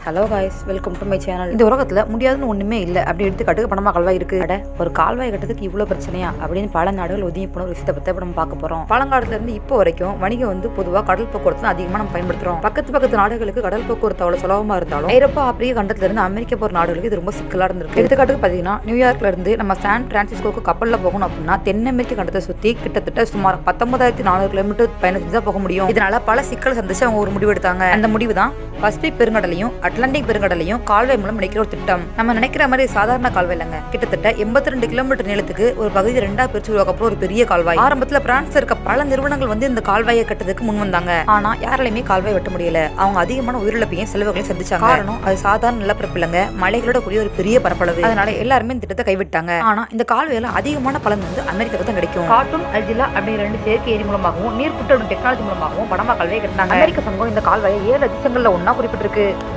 hello guys welcome to my channel இந்த உலகத்துல முடியாதுன்னு ஒண்ணுமே இல்லை அப்படி எடுத்துக்காட்டுக்கு பணமா கால்வாய் இருக்கு அட ஒரு கால்வாய் கட்டுறதுக்கு இவ்வளவு பிரச்சனையா அப்படின்னு பல நாடுகள் ஒதுங்கி போன ஒரு விஷயத்தை பத்தி இப்ப நம்ம பார்க்க போறோம் பழங்காலத்துல இருந்து இப்போ வரைக்கும் வணிகம் வந்து பொதுவா கடல் போக்குவரத்து தான் அதிகமா நம்ம பயன்படுத்துறோம் பக்கத்து பக்கத்து நாடுகளுக்கு கடல் போக்குவரத்து அவ்வளவு சுலபமா இருந்தாலும் ஐரோப்பா ஆப்பிரிக்க கண்டத்துல இருந்து அமெரிக்க போற நாடுகளுக்கு இது ரொம்ப சிக்கலா இருந்திருக்கு எடுத்துக்காட்டுக்கு பாத்தீங்கன்னா நியூயார்க்ல இருந்து நம்ம சான் பிரான்சிஸ்கோக்கு கப்பல்ல போகணும் அப்படின்னா தென் அமெரிக்க கண்டத்தை சுத்தி கிட்டத்தட்ட சுமார் பத்தொன்பதாயிரத்தி நானூறு கிலோமீட்டர் பயணம் செஞ்சு தான் போக முடியும் இதனால பல சிக்கல் சந்திச்சு அவங்க ஒரு முடிவு எடுத்தாங்க அந்த முடிவு தான் பசிபிக் பெருங்கடலையும் அட்லாண்டிக் பெருங்கடலையும் கால்வாய் மூலம் இணைக்கிற ஒரு திட்டம் நம்ம நினைக்கிற மாதிரி சாதாரண கால்வாய் இல்லைங்க கிட்டத்தட்ட எண்பத்தி ரெண்டு கிலோமீட்டர் நீளத்துக்கு ஒரு பகுதி ரெண்டா பிரிச்சு உருவாக்கப்போ ஒரு பெரிய கால்வாய் ஆரம்பத்துல பிரான்ஸ்ல இருக்க பல நிறுவனங்கள் வந்து இந்த கால்வாயை கட்டுறதுக்கு முன் வந்தாங்க ஆனா யாராலையுமே கால்வாய் வெட்ட முடியல அவங்க அதிகமான உயிரிழப்பையும் செலவுகளையும் சந்திச்சாங்க காரணம் அது சாதாரண நிலப்பரப்பு இல்லைங்க மலைகளோட கூடிய ஒரு பெரிய பரப்பளவு அதனால எல்லாருமே இந்த திட்டத்தை கைவிட்டாங்க ஆனா இந்த கால்வாயில அதிகமான பலன் வந்து அமெரிக்காவுக்கு தான் கிடைக்கும் காட்டும் அல்ஜிலா அப்படிங்கிற ரெண்டு செயற்கை ஏரி மூலமாகவும் நீர் புட்டடும் டெக்னாலஜி மூலமாகவும் பணமா கால்வாயை கட்டினாங்க அமெரிக்க சங்கம் இந்த கால்வாயை ஏழு அதிசயங்கள்ல ஒன்னா குறிப்பிட்டிருக்கு